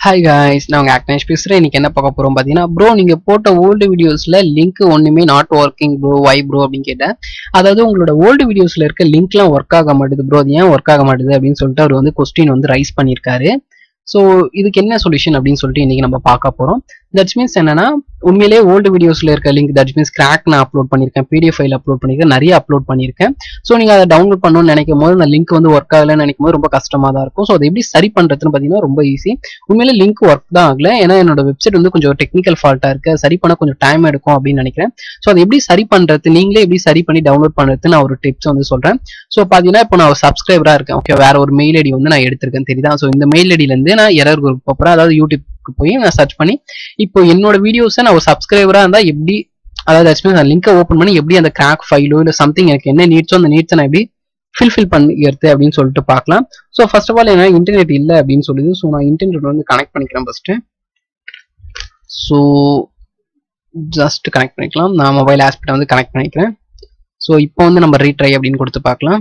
hi guys நான் உங்கள் ஆக்னேஷ் பேசுகிறேன் இன்னைக்கு என்ன பார்க்க போகிறோம் பார்த்தீங்கன்னா ப்ரோ நீங்கள் போட்ட ஓல்டு வீடியோஸில் லிங்க் ஒன்றுமே not working bro why bro அப்படின்னு கேட்டேன் அதாவது உங்களோட ஓல்டு வீடியோஸில் இருக்க லிங்க்லாம் ஒர்க் ஆக மாட்டுது ப்ரோ அது ஏன் ஒர்க் ஆக மாட்டுது அப்படின்னு சொல்லிட்டு அவர் வந்து கொஸ்டின் வந்து ரைஸ் பண்ணியிருக்காரு ஸோ இதுக்கு என்ன சொல்யூஷன் அப்படின்னு சொல்லிட்டு இன்னைக்கு நம்ம பார்க்க போகிறோம் தட்ஸ் மீன்ஸ் என்னன்னா உண்மையிலேயே ஓல்டு வீடியோஸில் இருக்க லிங்க் தட்ஸ் மீன்ஸ் கிராக் நான் அப்லோட் பண்ணியிருக்கேன் பிடிஎஃப் ஃபைல் அப்லோட் பண்ணியிருக்கேன் நிறைய அப்லோட் பண்ணியிருக்கேன் ஸோ நீங்கள் அதை டவுன்லோட் பண்ணணும்னு நினைக்கும் போது அந்த லிங்க் வந்து ஒர்க் ஆகலைன்னு நினைக்கும் போது ரொம்ப கஷ்டமாக தான் இருக்கும் ஸோ அதை எப்படி சரி பண்ணுறதுன்னு பார்த்தீங்கன்னா ரொம்ப ஈஸி உண்மையிலே லிங்க் ஒர்க் தான் ஆகல ஏன்னா என்னோட வெப்சைட் வந்து கொஞ்சம் டெக்னிக்கல் ஃபால்ட்டாக இருக்கு சரி பண்ண கொஞ்சம் டைம் எடுக்கும் அப்படின்னு நினைக்கிறேன் ஸோ அதை எப்படி சரி பண்ணுறது நீங்களே எப்படி சரி பண்ணி டவுன்லோட் பண்ணுறது நான் ஒரு டிப்ஸ் வந்து சொல்கிறேன் ஸோ பார்த்தீங்கன்னா இப்போ நான் ஒரு சப்ஸ்கிரைபராக இருக்கேன் ஓகே வேற ஒரு மெயில் ஐடி வந்து நான் எடுத்திருக்கேன் தெரியுதா ஸோ இந்த மெயில் ஐடியிலேருந்து நான் எரர் குரூப் போகிறேன் அதாவது யூடியூப்க்கு போய் நான் சர்ச் பண்ணி இப்போ என்னோட வீடியோஸை நான் ஒரு சப்ஸ்கிரைபராக இருந்தால் எப்படி அதாவது ஆக்சுவலி நான் லிங்கை ஓப்பன் பண்ணி எப்படி அந்த கிராக் ஃபைலோ இல்லை சம்திங் எனக்கு என்ன நீட்ஸோ அந்த நீட்ஸை நான் எப்படி ஃபில்ஃபில் பண்ணிக்கிறது அப்படின்னு சொல்லிட்டு பார்க்கலாம் ஸோ ஃபர்ஸ்ட் ஆஃப் ஆல் என்ன இன்டர்நெட் இல்லை அப்படின்னு சொல்லுது ஸோ நான் இன்டர்நெட் வந்து கனெக்ட் பண்ணிக்கிறேன் ஃபர்ஸ்ட்டு ஸோ ஜஸ்ட் கனெக்ட் பண்ணிக்கலாம் நான் மொபைல் ஆஸ்பெக்டை வந்து கனெக்ட் பண்ணிக்கிறேன் ஸோ இப்போ வந்து நம்ம ரீட்ரை அப்படின்னு கொடுத்து பார்க்கலாம்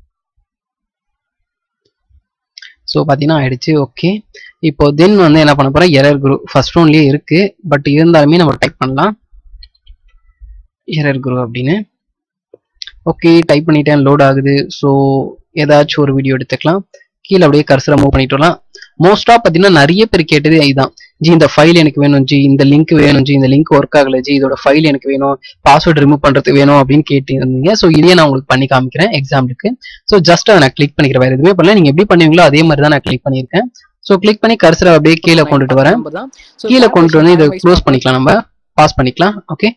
ஸோ பார்த்தீங்கன்னா ஆயிடுச்சு ஓகே இப்போ தென் வந்து என்ன பண்ண போகிறேன் எரர் குரு ஃபர்ஸ்ட் ரவுண்ட்லேயே இருக்கு பட் இருந்தாலுமே நம்ம டைப் பண்ணலாம் எரர் குரு அப்படின்னு ஓகே டைப் பண்ணிட்டேன் லோட் ஆகுது ஸோ ஏதாச்சும் ஒரு வீடியோ எடுத்துக்கலாம் கீழே அப்படியே கர்சரை மூவ் பண்ணிட்டு வரலாம் மோஸ்டா பார்த்தீங்கன்னா நிறைய பேர் கேட்டது இதுதான் ஜி இந்த ஃபைல் எனக்கு வேணும் ஜி இந்த லிங்க் வேணும் ஜி இந்த லிங்க் ஒர்க் ஆகல ஜி இதோட ஃபைல் எனக்கு வேணும் பாஸ்வேர்ட் ரிமூவ் பண்றதுக்கு வேணும் அப்படின்னு கேட்டிருந்தீங்க ஸோ இதையே நான் உங்களுக்கு பண்ணி காமிக்கிறேன் எக்ஸாம்பிளுக்கு ஸோ ஜஸ்ட் அதை நான் கிளிக் பண்ணிக்கிறேன் வேற எதுவுமே பண்ணல நீங்க எப்படி பண்ணுவீங்களோ அதே மாதிரி தான் நான் கிளிக் பண்ணியிருக்கேன் ஸோ கிளிக் பண்ணி கர்சரை அப்படியே கீழே கொண்டுட்டு வரேன் கீழே கொண்டுட்டு வந்து இதை க்ளோஸ் பண்ணிக்கலாம் நம்ம பாஸ் பண்ணிக்கலாம் ஓகே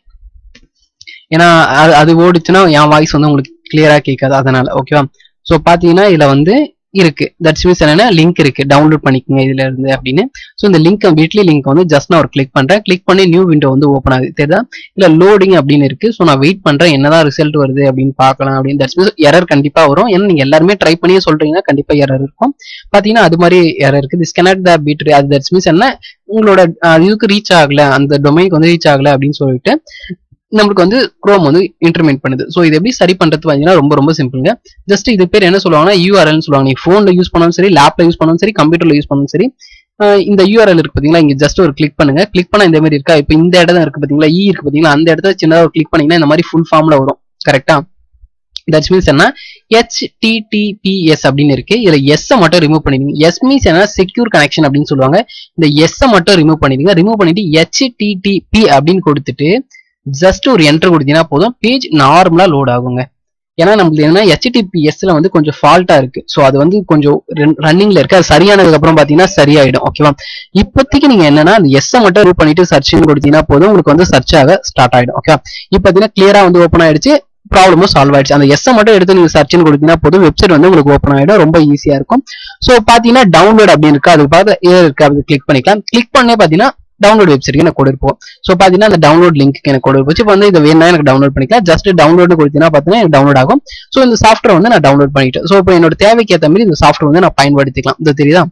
ஏன்னா அது அது ஓடிச்சுன்னா என் வாய்ஸ் வந்து உங்களுக்கு கிளியரா கேட்காது அதனால ஓகேவா ஸோ பார்த்தீங்கன்னா இதில் வந்து இருக்கு தட்ஸ் மீன்ஸ் என்னன்னா லிங்க் இருக்கு டவுன்லோட் பண்ணிக்கோங்க இதுல இருந்து அப்படின்னு ஸோ இந்த லிங்க் வீட்லி லிங்க் வந்து ஜஸ்ட் நான் ஒரு கிளிக் பண்றேன் கிளிக் பண்ணி நியூ விண்டோ வந்து ஓப்பன் ஆகுது தெரியுதா இல்ல லோடிங் அப்படின்னு இருக்கு ஸோ நான் வெயிட் பண்றேன் என்னதான் ரிசல்ட் வருது அப்படின்னு பார்க்கலாம் அப்படின்னு தட்ஸ் மீன்ஸ் எரர் கண்டிப்பா வரும் ஏன்னா நீங்க எல்லாருமே ட்ரை பண்ணியே சொல்றீங்கன்னா கண்டிப்பா எரர் இருக்கும் பாத்தீங்கன்னா அது மாதிரி எரர் இருக்கு திஸ் கனெக்ட் த பீட் அது தட்ஸ் மீன்ஸ் என்ன உங்களோட அஹ், இதுக்கு ரீச் ஆகல அந்த டொமைனுக்கு வந்து ரீச் ஆகல அப்படின்னு சொல்லிட்டு நம்மளுக்கு வந்து குரோம் வந்து இன்டர்மெண்ட் பண்ணுது ஸோ இது எப்படி சரி பண்றது பார்த்தீங்கன்னா ரொம்ப ரொம்ப சிம்பிளுங்க ஜஸ்ட் இது பேர் என்ன சொல்லுவாங்கன்னா யூஆர்எல்னு சொல்லுவாங்க நீ ஃபோனில் யூஸ் பண்ணாலும் சரி லேப்ல யூஸ் பண்ணாலும் சரி கம்ப்யூட்டர்ல யூஸ் பண்ணாலும் சரி அஹ் இந்த யூஆர்எல் இருக்கு பாத்தீங்களா இங்க ஜஸ்ட் ஒரு கிளிக் பண்ணுங்க கிளிக் பண்ணா இந்த மாதிரி இருக்கா இப்போ இந்த இடம் இருக்கு பாத்தீங்களா இ இருக்கு பாத்தீங்களா அந்த இடத்த சின்னதா ஒரு கிளிக் பண்ணீங்கன்னா இந்த மாதிரி ஃபுல் ஃபார்ம்ல வரும் கரெக்டா தட்ஸ் மீன்ஸ் என்ன ஹெச்டிடிபிஎஸ் அப்படின்னு இருக்கு இதுல எஸ் மட்டும் ரிமூவ் பண்ணிடுங்க எஸ் மீன்ஸ் என்ன செக்யூர் கனெக்ஷன் அப்படின்னு சொல்லுவாங்க இந்த எஸ் மட்டும் ரிமூவ் பண்ணிடுங்க ரிமூவ் பண்ணிட்டு ஹெச்டிடிபி அப்படின்னு கொடுத்துட்டு ஜஸ்ட் ஒரு என்டர் கொடுத்தீங்கன்னா போதும் பேஜ் நார்மலா லோட் ஆகுங்க ஏன்னா நம்மளுக்கு என்ன ஹெச்டிபிஎஸ்ல வந்து கொஞ்சம் ஃபால்ட்டா இருக்கு ஸோ அது வந்து கொஞ்சம் ரன்னிங்ல இருக்கு அது சரியானதுக்கு அப்புறம் பாத்தீங்கன்னா சரியாயிடும் ஓகேவா இப்போதைக்கு நீங்க என்னன்னா அந்த எஸ் மட்டும் ரிமூவ் பண்ணிட்டு சர்ச்சிங் கொடுத்தீங்கன்னா போதும் உங்களுக்கு வந்து சர்ச் ஆக ஸ்டார்ட் ஆயிடும் ஓகே இப்போ பாத்தீங்கன்னா கிளியரா வந்து ஓப்பன் ஆயிடுச்சு ப்ராப்ளமும் சால்வ் ஆயிடுச்சு அந்த எஸ் மட்டும் எடுத்து நீங்க சர்ச்னு கொடுத்தீங்கன்னா போதும் வெப்சைட் வந்து உங்களுக்கு ஓப்பன் ஆயிடும் ரொம்ப ஈஸியா இருக்கும் ஸோ பாத்தீங்கன்னா டவுன்லோட் அப்படின்னு இருக்கு அதுக்கு பார்த்து ஏ இருக்கு அது கிளிக் பண்ணிக்கலாம் கிளிக் பண்ணே பாத்தீங்கன்னா டவுன்லோட் வெப்சைட்க்கு எனக்கு கொடுப்போம் ஸோ பாத்தீங்கன்னா அந்த டவுன்லோட் லிங்க் எனக்கு கொடுப்போம் இப்போ வந்து இது வேணா எனக்கு டவுன்லோட் பண்ணிக்கலாம் ஜஸ்ட் டவுன்லோட் கொடுத்தீங்கன்னா பாத்தீங்கன்னா எனக்கு டவுன்லோட் ஆகும் ஸோ இந்த சாஃப்ட்வேர் வந்து நான் டவுன்லோட் பண்ணிட்டேன் ஸோ இப்போ என்னோட தேவைக்கு ஏற்ற மாதிரி இந்த சாஃப்ட்வேர் வந்து நான் பயன்படுத்திக்கலாம் இது தெரியுதா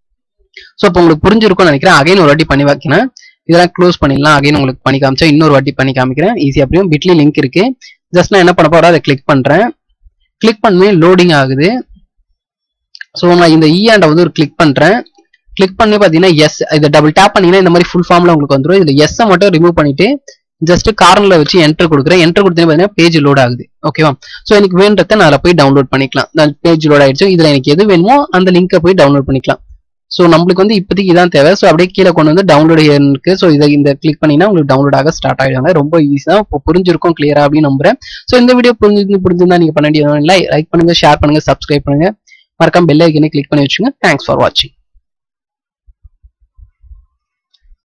ஸோ இப்போ உங்களுக்கு புரிஞ்சிருக்கும்னு நினைக்கிறேன் அகைன் ஒரு வாட்டி பண்ணி வைக்கிறேன் இதெல்லாம் க்ளோஸ் பண்ணிடலாம் அகைன் உங்களுக்கு பண்ணி காமிச்சா இன்னொரு வாட்டி பண்ணி காமிக்கிறேன் ஈஸி அப்படியும் பிட்லி லிங்க் இருக்கு ஜஸ்ட் நான் என்ன பண்ண போறேன் அதை கிளிக் பண்றேன் கிளிக் பண்ணி லோடிங் ஆகுது ஸோ நான் இந்த இ ஆண்டை வந்து ஒரு கிளிக் பண்றேன் கிளிக் பண்ணி பார்த்தீங்கன்னா எஸ் இதை டபுள் டேப் பண்ணீங்கன்னா இந்த மாதிரி ஃபுல் ஃபார்ம்ல உங்களுக்கு வந்துடும் இதுல எஸ் மட்டும் ரிமூவ் பண்ணிட்டு ஜஸ்ட் கார்னர்ல வச்சு என்டர் கொடுக்குறேன் என்டர் கொடுத்தீங்கன்னா பார்த்தீங்கன்னா பேஜ் லோட் ஆகுது ஓகேவா ஸோ எனக்கு வேண்டதை நான் அதில் போய் டவுன்லோட் பண்ணிக்கலாம் பேஜ் லோட் ஆயிடுச்சு இதுல எனக்கு எது வேணுமோ அந்த லிங்கை போய் டவுன்லோட் பண்ணிக்கலாம் ஸோ நம்மளுக்கு வந்து இப்போதைக்கு இதான் தேவை ஸோ அப்படியே கீழே கொண்டு வந்து டவுன்லோட் இருக்கு ஸோ இதை இந்த கிளிக் பண்ணினா உங்களுக்கு டவுன்லோட் ஆக ஸ்டார்ட் ஆகிடுவாங்க ரொம்ப ஈஸி தான் இப்போ புரிஞ்சிருக்கும் கிளியரா அப்படின்னு நம்புறேன் ஸோ இந்த வீடியோ புரிஞ்சு புரிஞ்சிருந்தா நீங்க பண்ண வேண்டியது இல்லை லைக் பண்ணுங்க ஷேர் பண்ணுங்க சப்ஸ்கிரைப் பண்ணுங்க மறக்காம பெல் ஐக்கனை கிளிக் பண்ணி வச்சுங்க தேங்க்ஸ் ஃபார் வாட்சிங்